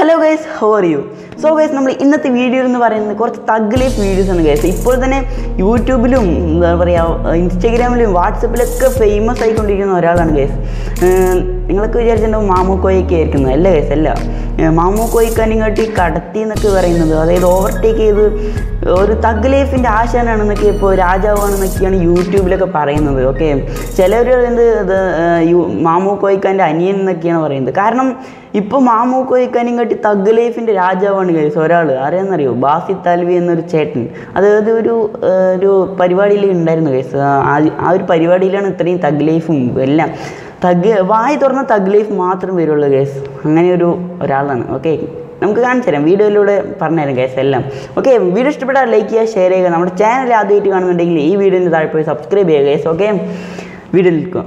Hello guys how are you so guys നമ്മൾ ഇന്നത്തെ video എന്ന് പറയുന്നത് കുറച്ച് തഗ് ലൈഫ് വീഡിയോസ് ആണ് ഗൈസ് ഇപ്പോൾ തന്നെ യൂട്യൂബിലും എന്താ പറയുക ഇൻസ്റ്റഗ്രാമിലും വാട്സപ്പിലൊക്കെ ഫേമസ് ആയിക്കൊണ്ടിരിക്കുന്ന ഒരാളാണ് ഗൈസ് നിങ്ങളൊക്കെ വിചാരിച്ചിട്ടുണ്ടാവും മാമു കോയൊക്കെ ആയിരിക്കുന്നത് അല്ല ഗൈസ് അല്ല ഏർ മാമു കോയിക്കാനിങ്ങാട്ടി കടത്തി എന്നൊക്കെ പറയുന്നത് അതായത് ഓവർടേക്ക് ചെയ്ത് ഒരു തഗ് ലൈഫിൻ്റെ ആശാനാണെന്നൊക്കെ ഇപ്പോൾ രാജാവാണെന്നൊക്കെയാണ് യൂട്യൂബിലൊക്കെ പറയുന്നത് ഓക്കെ ചിലർ പറയുന്നത് ഇത് ഏർ യു- മാമു കോയിക്കാൻ്റെ അനിയൻ എന്നൊക്കെയാണ് പറയുന്നത് കാരണം ഇപ്പോൾ മാമു കോയിക്കാനും കാട്ടി തഗ് ലൈഫിൻ്റെ രാജാവാണ് ഗൈസ് ഒരാൾ ആരെയാണെന്നറിയോ ബാസി താൽവി എന്നൊരു ചേട്ടൻ അതായത് ഒരു ഏർ ഒരു പരിപാടിയിൽ ഉണ്ടായിരുന്നു ഗൈസ് ആ ഒരു പരിപാടിയിലാണ് ഇത്രയും തഗ് ലൈഫും എല്ലാം തഗ് വായി തുറന്ന തഗ് ലൈഫ് മാത്രം വരുള്ളൂ ഗൈസ് അങ്ങനെ ഒരു ഒരാളാണ് ഓക്കെ നമുക്ക് കാണിച്ചു തരാം വീഡിയോയിലൂടെ പറഞ്ഞുതരാം ഗൈസ് എല്ലാം ഓക്കെ വീഡിയോ ഇഷ്ടപ്പെട്ടാൽ ലൈക്ക് ചെയ്യുക ഷെയർ ചെയ്യുക നമ്മുടെ ചാനൽ ആദ്യമായിട്ട് കാണുന്നുണ്ടെങ്കിൽ ഈ വീഡിയോൻ്റെ താഴെ പോയി സബ്സ്ക്രൈബ് ചെയ്യുക ഗൈസ് ഓക്കെ വീഡിയോയിൽ നിൽക്കുക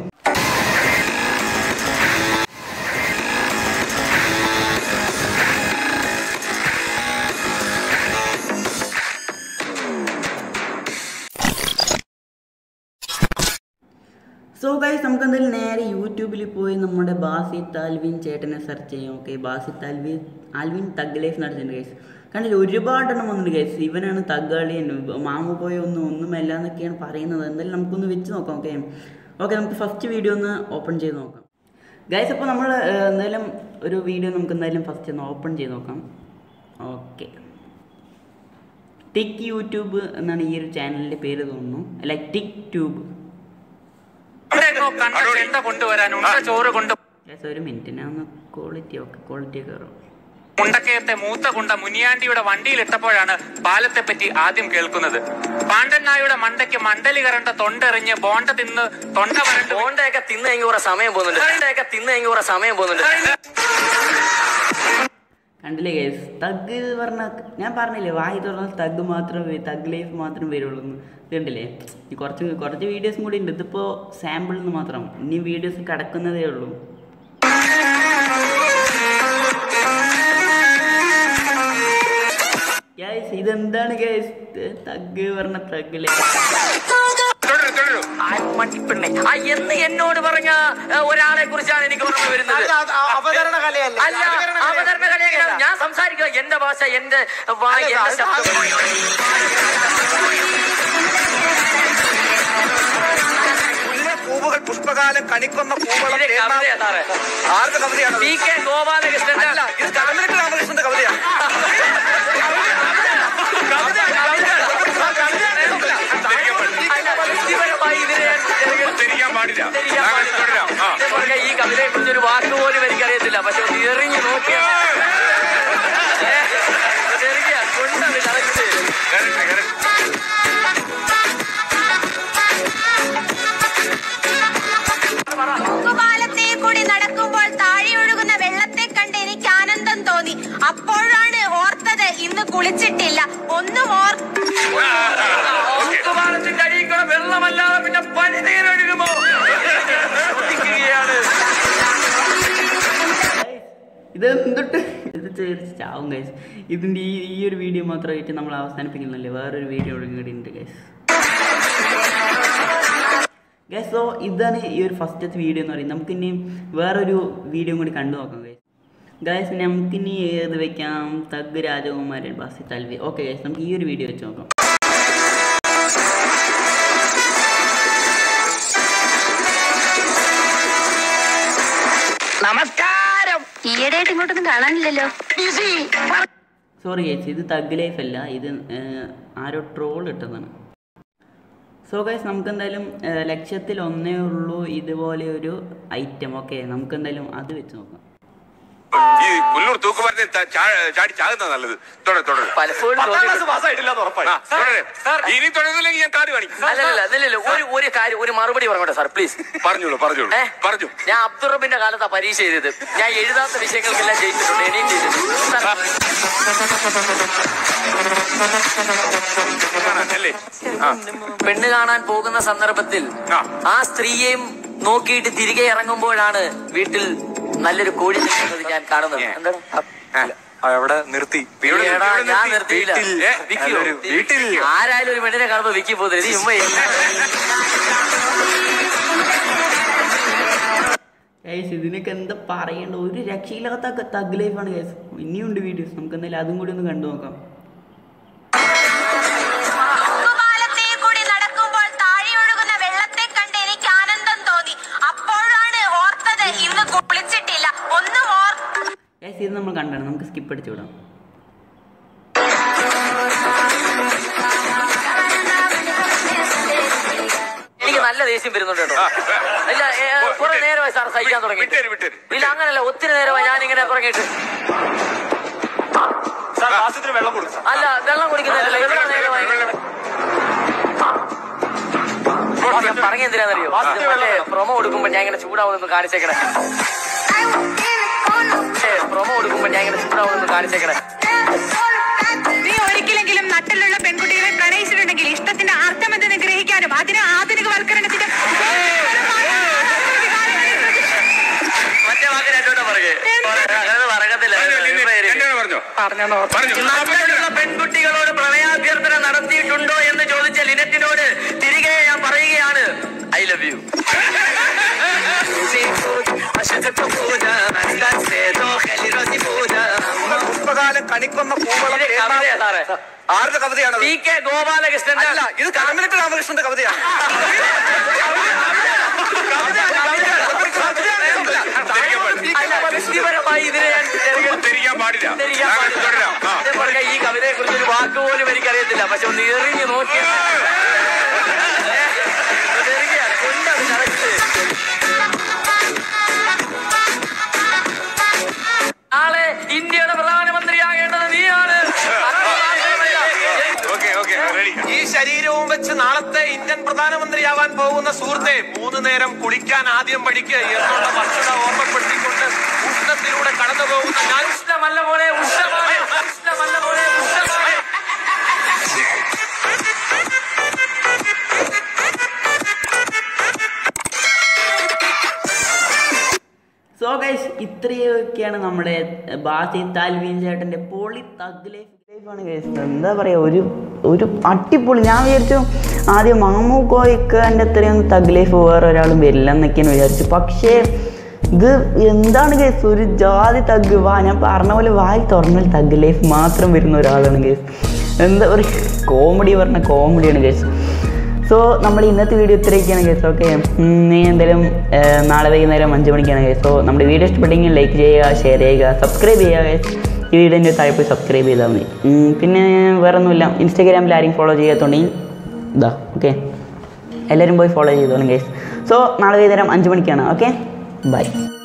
സോ ഗൈസ് നമുക്ക് എന്തായാലും നേരെ യൂട്യൂബിൽ പോയി നമ്മുടെ ബാസി താൽവിൻ ചേട്ടനെ സെർച്ച് ചെയ്യാം ഓക്കെ ബാസി താൽവിൻ ആൽവിൻ തഗ് ലൈഫ് നടത്തിയിട്ടുണ്ട് ഗൈസ് കണ്ടില്ല ഒരുപാടെണ്ണം വന്നിട്ടുണ്ട് ഗൈസ് ഇവനാണ് തഗ്ഗാളിയൻ മാമു പോയ ഒന്നും ഒന്നുമല്ല എന്നൊക്കെയാണ് പറയുന്നത് എന്തായാലും നമുക്കൊന്ന് വെച്ച് നോക്കാം ഓക്കെ ഓക്കെ നമുക്ക് ഫസ്റ്റ് വീഡിയോ ഒന്ന് ഓപ്പൺ ചെയ്ത് നോക്കാം ഗൈസ് അപ്പോൾ നമ്മൾ എന്തായാലും ഒരു വീഡിയോ നമുക്ക് എന്തായാലും ഫസ്റ്റ് ഒന്ന് ഓപ്പൺ ചെയ്ത് നോക്കാം ഓക്കെ ടിക് യൂട്യൂബ് എന്നാണ് ഈ ഒരു ചാനലിൻ്റെ പേര് തോന്നുന്നു അല്ല ടിക് ട്യൂബ് എവിടെയെങ്ങോ കണ്ട ചെണ്ട കൊണ്ടുവരാൻ ഉണ്ട ചോറ് കൊണ്ട് ഗൈസ് ഒരു മിനിറ്റ് ഞാൻ ഒന്ന് ക്വാളിറ്റി ഒക്കെ ക്വാളിറ്റി കയറും മുണ്ടക്കയത്തെ മൂത്ത കുണ്ട മുനിയാണ്ടിയുടെ വണ്ടിയിലിട്ടപ്പോഴാണ് പാലത്തെ പറ്റി ആദ്യം കേൾക്കുന്നത് പാണ്ഡൻ നായുടെ മണ്ടയ്ക്ക് മണ്ടലി കറണ്ട തൊണ്ടെറിഞ്ഞ് ബോണ്ട തിന്ന് തൊണ്ട വരണ്ട് ബോണ്ടയൊക്കെ തിന്ന് കഴിഞ്ഞ് കുറെ സമയം പോകുന്നുണ്ട് ബോണ്ടയൊക്കെ തിന്ന് കഴിഞ്ഞ് കുറെ സമയം പോകുന്നുണ്ട് കണ്ടില്ലേ ഗൈസ് തഗ് പറഞ്ഞ ഞാൻ പറഞ്ഞില്ലേ വായി തുറന്നാൽ തഗ് മാത്രം തഗ് ലൈഫ് മാത്രം വരുള്ളൂ എന്ന് ഇത് കണ്ടില്ലേ ഈ കുറച്ച് കുറച്ച് വീഡിയോസും കൂടി ഉണ്ട് ഇതിപ്പോൾ സാമ്പിൾ എന്ന് മാത്രം ഇനി വീഡിയോസ് കിടക്കുന്നതേ ഉള്ളൂ ഗൈസ് ഇതെന്താണ് ഗൈസ് തഗ് പറഞ്ഞ തഗ് ലൈഫ് തുടരു തുടരു ആ മട്ടിപ്പെണ്ണെ ആ എന്ന് എന്നോട് പറഞ്ഞ ഏ, ഒരാളെ കുറിച്ചാണ് എനിക്ക് ഓർമ്മ വരുന്നത് അവതരണ കലയല്ല അല്ല അവതരണ കലയെങ്കിലും ഞാൻ സംസാരിക്കുക എന്റെ ഭാഷ എന്റെ വാ- അല്ല, എന്റെ അത് ശബ്ദം മുല്ല പൂവുകൾ പുഷ്പകാലം കണിക്കൊന്ന പൂവളം ഇത് കവിതയാ സാറേ. ആരുടെ കവിതയാണ് പി കെ ഗോപാലകൃഷ്ണന്റെ അല്ല ഇത് കടന്നിട്ട് രാമകൃഷ്ണന്റെ കവിതയാണ് അല്ല, വ്യക്തിപരമായി ഇതിനെ ഞാൻ തിരഞ്ഞെടുത്തു. തിരിക്കാൻ പാടില്ല തിരിക്കാൻ ഞങ്ങൾ പാടില്ല. തുടരാം ആ. ഇത് പറഞ്ഞ ഈ കവിതയെ കുറിച്ച് ഒരു വാക്ക് പോലും എനിക്കറിയത്തില്ല പക്ഷെ ഒന്ന് എറിഞ്ഞു നോക്കിയാ എറിയാ കൊണ്ടത് കറക്റ്റ് കരട്ടെ, കരട്ടെ. തൂക്കുപാലത്തെ കൂടി നടക്കുമ്പോൾ താഴെ ഒഴുകുന്ന വെള്ളത്തെ കണ്ട് എനിക്ക് ആനന്ദം തോന്നി അപ്പോഴാണ് ഓർത്തത് ഇന്ന് കുളിച്ചിട്ടില്ല ഒന്നും ഓർ തൂക്കുപാലത്തിന്റെ അടിയിൽ കൂടെ വെള്ളമല്ലാതെ പിന്നെ പനിനീരൊഴുകുമോ ചോദിക്കുകയാണ് ഇത് എന്തൊട്ട് ഇത് തീർച്ച ചാവും ഗൈസ് ഇതിൻ്റെ ഈ ഈ ഒരു വീഡിയോ മാത്രമായിട്ട് നമ്മൾ അവസാനിപ്പിക്കുന്നില്ലേ വേറൊരു വീഡിയോ കൂടി ഉണ്ട് ഗൈസ് ഗൈസ് സോ ഇതാണ് ഈ ഒരു ഫസ്റ്റത്തെ വീഡിയോ എന്ന് പറയുന്നത് നമുക്കിനി വേറൊരു വീഡിയോ കൂടി കണ്ടു നോക്കാം ഗൈസ് ഗൈസ് നമുക്കിനി ഏത് വെക്കാം തഗ് രാജകുമാരൻ ബാസി തൽവി ഓക്കെ ഗൈസ് നമുക്ക് ഈ ഒരു വീഡിയോ വെച്ച് നോക്കാം നമസ്കാരം ഈയിടെയായിട്ട് ഇങ്ങോട്ടൊന്നും കാണാനില്ലല്ലോ സോറി ഗൈസ് ഇത് തഗ് ലൈഫ് അല്ല ഇത് ഏർ, ആരോ ട്രോൾ ഇട്ടതാണ് സോ ഗൈസ് നമുക്ക് എന്തായാലും ഏർ, ലക്ഷ്യത്തിൽ ഒന്നേ ഉള്ളൂ ഇതുപോലെ ഒരു ഐറ്റം ഓക്കെ നമുക്ക് എന്തായാലും അത് വെച്ച് നോക്കാം ഈ പുല്ലൂർ തൂക്കുമരത്തെ ചാടി ചാകുന്ന നല്ലത് തുടരെ തുടരെ പലപ്പോഴും പത്താം ക്ലാസ് തോന്നിയിട്ടുണ്ട്. പാസ്സായിട്ടില്ല എന്ന് ഉറപ്പായി ആ, തുടരെ. ഇനി തുടരുന്നില്ലെങ്കിൽ ഞാൻ കാട് കാണിക്കും അല്ലല്ല അല്ലല്ല ഒരു ഒരു കാര്യം ഒരു മറുപടി പറഞ്ഞോട്ടെ സാർ പ്ലീസ് പറഞ്ഞോളൂ പറഞ്ഞോളൂ ഏ? പറഞ്ഞു ഞാൻ അബ്ദുറബിന്റെ കാലത്താ പരീക്ഷ ചെയ്തത് ഞാൻ എഴുതാത്ത വിഷയങ്ങൾക്കെല്ലാം ജയിച്ചിട്ടുണ്ട് ഇനിയും ചെയ്തിട്ടുണ്ട് സാർ, അല്ലേ ആ പെണ്ണ് കാണാൻ പോകുന്ന സന്ദർഭത്തിൽ ആ. ആ സ്ത്രീയെയും നോക്കിയിട്ട് തിരികെ ഇറങ്ങുമ്പോഴാണ് വീട്ടിൽ നല്ലൊരു കോഴി നിൽക്കുന്നത് ഞാൻ കാണുന്നത് ഏ. എന്താണ് ആ. അവിടെ നിർത്തി ഇവിടെ നിർത്തി, എടാ, ഇവിടെ ഞാൻ നിർത്തി. നിർത്തിയില്ല വീട്ടിൽ, ഏ, വിക്കിയോ? നല്ലൊരു വീട്ടിൽ. ആരായാലും ഒരു പെണ്ണിനെ കാണുമ്പോ വിക്കി പോകുന്നില്ല ഇത് ചുമ്മാ ഗൈസ് ഇതിനൊക്കെ എന്താ പറയണ്ട ഒരു രക്ഷയില്ലാത്ത തഗ് ലൈഫാണ് ഗൈസ് ഇനിയുണ്ട് വീഡിയോസ് നമുക്ക് എന്തായാലും അതും കൂടി ഒന്ന് കണ്ടു നോക്കാം തൂക്കുപാലത്തെ കൂടി നടക്കുമ്പോൾ താഴെ ഒഴുകുന്ന വെള്ളത്തെ കണ്ട് എനിക്ക് ആനന്ദം തോന്നി അപ്പോഴാണ് ഓർത്തത് ഇന്ന് കുളിച്ചിട്ടില്ല ഒന്നും ഓർ ഗൈസ് ഇത് നമ്മൾ കണ്ടാണ് നമുക്ക് സ്കിപ്പ് അടിച്ചു വിടാം എനിക്ക് നല്ല ദേഷ്യം വരുന്നുണ്ട് കേട്ടോ ഇല്ല ഏ, കുറെ നേരമായി സാർ സഹിക്കാൻ തുടങ്ങി വിട്ടേര് വിട്ടേര് ഇല്ല അങ്ങനല്ല ഒത്തിരി നേരമായി ഞാൻ ഇങ്ങനെ തുടങ്ങിയിട്ട് സാർ ആശുപത്രി വെള്ളം കൊടുക്കും അല്ല വെള്ളം കുടിക്കുന്നില്ല എത്ര നേരമായി ഞാൻ പറഞ്ഞ എന്തിനാന്നറിയോ പ്രൊമോ കൊടുക്കുമ്പോ ഞാൻ ഇങ്ങനെ ചൂടാവുന്നു കാണിച്ചേക്കണേ പ്രൊമോ കൊടുക്കുമ്പോ ഞാൻ ഇങ്ങനെ ചൂടാവുന്നു കാണിച്ചേക്കണേ നീ ഒരിക്കലെങ്കിലും നട്ടിലുള്ള പെൺകുട്ടികളെ പ്രണയിച്ചിട്ടുണ്ടെങ്കിൽ ഇഷ്ടത്തിന്റെ അർത്ഥം എന്തെന്ന് ഗ്രഹിക്കാനും അതിന് ആധുനികവൽക്കരണത്തിന്റെ മറ്റേ വാക്ക് രണ്ടോടെ പറയേ അങ്ങനെ പറയത്തില്ല എന്നോട് പറഞ്ഞോ പറഞ്ഞു നട്ടിലുള്ള പെൺകുട്ടികളോട് പ്രണയാഭ്യർത്ഥന നടത്തിയിട്ടുണ്ടോ എന്ന് ചോദിച്ച ലിനറ്റിനോട് തിരികെ ഞാൻ പറയുകയാണ് ഐ ലവ് യു പുഷ്പകാലം കണിക്കൊന്ന പൂവളം കവിതയാ സാറേ ആരുടെ കവിതയാണത് പി കെ ഗോപാലകൃഷ്ണൻ അല്ല ഇത് കടമനിട്ട് രാമകൃഷ്ണന്റെ കവിതയാണ് വ്യക്തിപരമായി ഇതിനെ ഞാൻ തിരഞ്ഞെടുത്തു. തിരിക്കാൻ പാടില്ല തിരിക്കാൻ ഞാൻ പാടില്ല. തുടരാം ആ. സത്യം പറഞ്ഞാൽ ഈ കവിതയെ കുറിച്ച് ഒരു വാക്ക് പോലും എനിക്കറിയത്തില്ല പക്ഷെ ഒന്ന് എറിഞ്ഞു നോക്കി നാളെ ഇന്ത്യയുടെ പ്രധാനമന്ത്രിയാകേണ്ടത് നീയാണ് ഓക്കെ ഓക്കെ റെഡി ഈ ശരീരവും വെച്ച് നാളത്തെ ഇന്ത്യൻ പ്രധാനമന്ത്രിയാവാൻ പോകുന്ന സുഹൃത്തെ മൂന്ന് നേരം കുളിക്കാൻ ആദ്യം പഠിക്കുക എന്നുള്ള വസ്തുത ഓർമ്മപ്പെടുത്തിക്കൊണ്ട് ഉഷ്ണത്തിലൂടെ കടന്നു പോകുന്ന ഞാൻ ഉഷ്ണമല്ല പോലെ ഉഷ്ണമാണ് ഉഷ്ണമല്ല പോലെ ഉഷ്ണമാണ് സോ ഗൈസ് ഇത്രയൊക്കെയാണ് നമ്മുടെ ബാസി താൽവീൻ ചേട്ടൻ്റെ പൊളി തഗ് ലൈഫ് ലൈഫാണ് ഗൈസ് എന്താ പറയുക ഒരു ഒരു അടിപൊളി ഞാൻ വിചാരിച്ചു ആദ്യം മാമു കോയിക്കാൻ്റെ അത്രയൊന്നും തഗ് ലൈഫ് വേറെ ഒരാളും വരില്ല എന്നൊക്കെയാണ് വിചാരിച്ചു പക്ഷേ ഇത് എന്താണ് ഗൈസ് ഒരു ജാതി തഗ് വാ ഞാൻ പറഞ്ഞ പോലെ വായി തുറന്നാൽ തഗ് ലൈഫ് മാത്രം വരുന്ന ഒരാളാണ് ഗൈസ് എന്താ ഒരു കോമഡി പറഞ്ഞ കോമഡിയാണ് ഗൈസ് സോ നമ്മൾ ഇന്നത്തെ വീഡിയോ ഇത്രയൊക്കെയാണ് കേസ് ഓക്കെ നീ എന്തായാലും ഏർ, നാളെ വൈകുന്നേരം അഞ്ച് മണിക്കാണ് കേസ് സോ നമ്മുടെ വീഡിയോ ഇഷ്ടപ്പെട്ടെങ്കിൽ ലൈക്ക് ചെയ്യുക ഷെയർ ചെയ്യുക സബ്സ്ക്രൈബ് ചെയ്യുക guys. ഈ വീഡിയോൻ്റെ താഴെ പോയി സബ്സ്ക്രൈബ് ചെയ്താൽ മതി ഉം, പിന്നെ വേറെ ഒന്നുമില്ല ഇൻസ്റ്റാഗ്രാമിൽ ആരെയും ഫോളോ ചെയ്യാത്തതുണ്ടെങ്കിൽ ഇതാ ഓക്കെ എല്ലാവരും പോയി ഫോളോ ചെയ്തോളും കേസ് സോ നാളെ വൈകുന്നേരം അഞ്ച് മണിക്കാണ് ഓക്കെ ബൈ